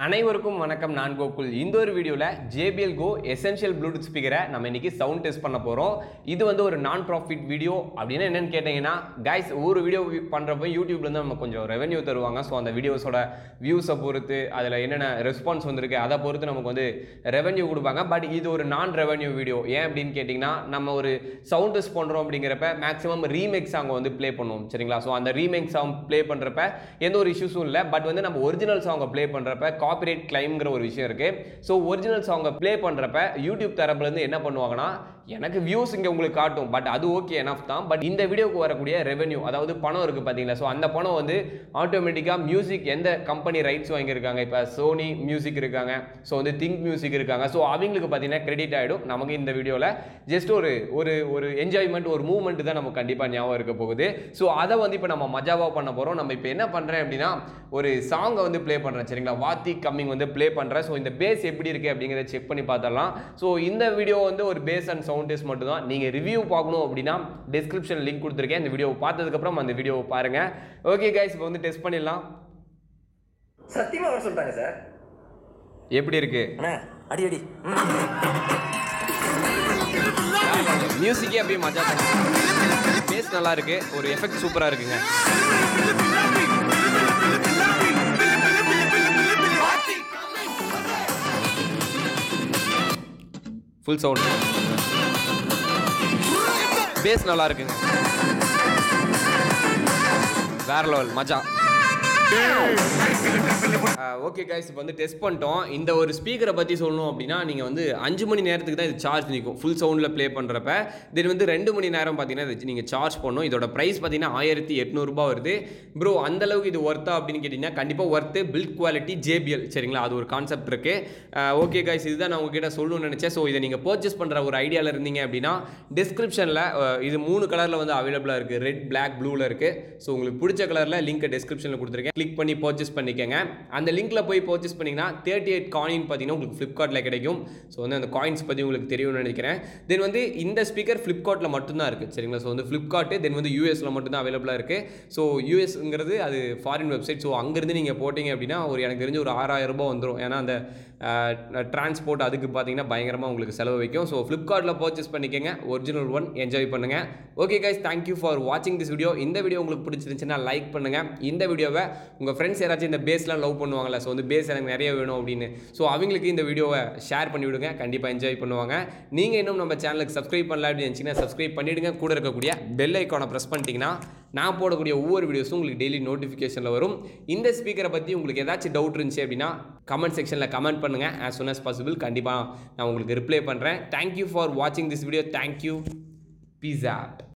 அனைவருக்கும் வணக்கம் நான் கோகுல் இந்த ஒரு வீடியோவில் JBL Go எசென்ஷியல் ப்ளூடூத் ஸ்பீக்கரை நம்ம இன்னைக்கு சவுண்ட் டெஸ்ட் பண்ண போகிறோம் இது வந்து ஒரு நான் ப்ராஃபிட் வீடியோ அப்படின்னா என்னன்னு கேட்டிங்கன்னா கைஸ் ஒரு வீடியோ பண்ணுறப்ப யூடியூப்லேருந்து நம்ம கொஞ்சம் ரெவென்யூ தருவாங்க ஸோ அந்த வீடியோஸோட வியூஸை பொறுத்து அதில் என்னென்ன ரெஸ்பான்ஸ் வந்திருக்கு அதை பொறுத்து நமக்கு வந்து ரெவென்யூ கொடுப்பாங்க பட் இது ஒரு நான் ரெவென்யூ வீடியோ ஏன் அப்படின்னு கேட்டிங்கன்னா நம்ம ஒரு சவுண்ட் டெஸ்ட் பண்ணுறோம் அப்படிங்கிறப்ப மேக்ஸிமம் ரீமேக் சாங் வந்து ப்ளே பண்ணுவோம் சரிங்களா ஸோ அந்த ரீமேக் சாங் ப்ளே பண்ணுறப்ப எந்த ஒரு இஷ்யூஸும் இல்லை பட் வந்து நம்ம ஒரிஜினல் சாங்கை ப்ளே பண்ணுறப்ப காப்பிரைட் கிளைம்ங்கிற ஒரு விஷயம் இருக்குது ஸோ ஒரிஜினல் சாங்கை ப்ளே பண்ணுறப்ப யூடியூப் தரப்புலேருந்து என்ன பண்ணுவாங்கன்னா எனக்கு வியூஸ் இங்கே உங்களுக்கு காட்டும் பட் அது ஓகே எனஃப் தான் பட் இந்த வீடியோக்கு வரக்கூடிய ரெவென்யூ அதாவது பணம் இருக்குது பார்த்தீங்களா ஸோ அந்த பணம் வந்து ஆட்டோமேட்டிக்காக மியூசிக் எந்த கம்பெனி ரைட்ஸ் வாங்கியிருக்காங்க இப்போ சோனி மியூசிக் இருக்காங்க ஸோ வந்து திங்க் மியூசிக் இருக்காங்க ஸோ அவங்களுக்கு பார்த்தீங்கன்னா கிரெடிட் ஆகிடும் நமக்கு இந்த வீடியோவில் ஜஸ்ட் ஒரு ஒரு ஒரு என்ஜாய்மெண்ட் ஒரு மூவ்மெண்ட் தான் நமக்கு கண்டிப்பாக ஞாபகம் இருக்க போகுது ஸோ அதை வந்து இப்போ நம்ம மஜாவாக பண்ண போகிறோம் நம்ம இப்போ என்ன பண்ணுறேன் அப்படின்னா ஒரு சாங்கை வந்து ப்ளே பண்ணுறேன் சரிங்களா வாத்தி கம்மிங் வந்து ப்ளே பண்ணுறேன் ஸோ இந்த பேஸ் எப்படி இருக்குது அப்படிங்கிறத செக் பண்ணி பார்த்தரலாம் ஸோ இந்த வீடியோ வந்து ஒரு பேஸ் அண்ட் சவுண்ட் டெஸ்ட் மட்டும் தான் நீங்கள் ரிவ்யூ பார்க்கணும் அப்படின்னா டிஸ்கிரிப்ஷன் லிங்க் கொடுத்துருக்கேன் இந்த வீடியோவை பார்த்ததுக்கப்புறம் அந்த வீடியோவை பாருங்கள் ஓகே கைஸ் இப்போ வந்து டெஸ்ட் பண்ணிடலாம் சத்தியமா வர சொல்லிட்டாங்க சார் எப்படி இருக்குது அண்ணா அடி அடி ம். மியூசிக்கே அப்படியே மஜா தான் பேஸ் நல்லா இருக்கு ஒரு எஃபெக்ட் சூப்பராக இருக்குங்க ஃபுல் சவுண்ட் பேஸ் நல்லா இருக்குங்க வேற லெவல் மஜா ஓகே கைஸ் இப்போ வந்து டெஸ்ட் பண்ணிட்டோம் இந்த ஒரு ஸ்பீக்கரை பற்றி சொல்லணும் அப்படின்னா நீங்கள் வந்து அஞ்சு மணி நேரத்துக்கு தான் இது சார்ஜ் நிற்கும் ஃபுல் சவுண்டில் ப்ளே பண்ணுறப்ப தென் வந்து ரெண்டு மணி நேரம் பார்த்தீங்கன்னா இது நீங்கள் சார்ஜ் பண்ணணும் இதோட ப்ரைஸ் பார்த்தீங்கன்னா ஆயிரத்தி எட்நூறுபா வருது ப்ரோ அந்தளவுக்கு இது ஒர்த்தா அப்படின்னு கேட்டிங்கன்னா கண்டிப்பாக ஒர்த்து பில்ட் குவாலிட்டி ஜேபிஎல் சரிங்களா அது ஒரு கான்செப்ட் இருக்குது ஓகே கைஸ் இதுதான் நான் உங்ககிட்ட சொல்லணும்னு நினச்சேன் ஸோ இதை நீங்கள் பர்ச்சேஸ் பண்ணுற ஒரு ஐடியாவில் இருந்தீங்க அப்படின்னா டிஸ்கிரிப்ஷனில் இது மூணு கலரில் வந்து அவைலபிளாக இருக்குது ரெட் பிளாக் ப்ளூவில் இருக்குது ஸோ உங்களுக்கு பிடிச்ச கலரில் லிங்க்கை டிஸ்கிரிப்ஷனில் கொடுத்துருக்கேன் கிளிக் பண்ணி பர்ச்சேஸ் பண்ணிக்கங்க அந்த லிங்க்கில் போய் பர்ச்சேஸ் பண்ணிங்கன்னா தேர்ட்டி எயிட் காயின் பார்த்தீங்கன்னா உங்களுக்கு ஃப்ளிப்கார்ட்டில் கிடைக்கும் ஸோ வந்து அந்த காயின்ஸ் பற்றி உங்களுக்கு தெரியும்னு நினைக்கிறேன் தென் வந்து இந்த ஸ்பீக்கர் ஃப்ளிப்கார்ட்டில் மட்டும்தான் இருக்குது சரிங்களா ஸோ வந்து ஃப்ளிப்கார்ட்டு தென் வந்து யூஎஸில் மட்டும்தான் அவைலபிளாக இருக்குது ஸோ யூஎஸ்ங்கிறது அது ஃபாரின் வெப்சைட் ஸோ அங்கேருந்து நீங்கள் போட்டிங்க அப்படின்னா ஒரு எனக்கு தெரிஞ்சு ஒரு ஆறாயிரம் ரூபாய் வந்துடும் ஏன்னா அந்த டிரான்ஸ்போர்ட் அதுக்கு பார்த்தீங்கன்னா பயங்கரமாக உங்களுக்கு செலவு வைக்கும் ஸோ ஃப்ளிப்கார்ட்டில் பர்ச்சேஸ் பண்ணிக்கங்க ஒரிஜினல் ஒன் என்ஜாய் பண்ணுங்கள் ஓகே கைஸ் தேங்க்யூ ஃபார் வாட்சிங் திஸ் வீடியோ இந்த வீடியோ உங்களுக்கு பிடிச்சிருந்துச்சுன்னா லைக் பண்ணுங்கள் இந்த வீடியோவை உங்கள் ஃப்ரெண்ட்ஸ் யாராச்சும் இந்த பேஸ்லாம் லவ் பண்ணுவாங்கல்ல ஸோ வந்து பேஸ் எனக்கு நிறைய வேணும் அப்படின்னு ஸோ அவங்களுக்கு இந்த வீடியோவை ஷேர் பண்ணி விடுங்க கண்டிப்பாக என்ஜாய் பண்ணுவாங்க நீங்கள் இன்னும் நம்ம சேனலுக்கு சப்ஸ்கிரைப் பண்ணல அப்படின்னு நினச்சிங்கன்னா சப்ஸ்கிரைப் பண்ணிவிடுங்க கூட இருக்கக்கூடிய பெல் ஐக்கானை ப்ரெஸ் பண்ணிட்டீங்கன்னா நான் போடக்கூடிய ஒவ்வொரு வீடியோஸும் உங்களுக்கு டெய்லி நோட்டிஃபிகேஷனில் வரும் இந்த ஸ்பீக்கரை பற்றி உங்களுக்கு ஏதாச்சும் டவுட் இருந்துச்சு அப்படின்னா கமெண்ட் செக்ஷனில் கமெண்ட் பண்ணுங்கள் as soon as possible கண்டிப்பாக நான் உங்களுக்கு ரிப்ளை பண்ணுறேன் தேங்க்யூ ஃபார் வாட்சிங் this video thank you peace app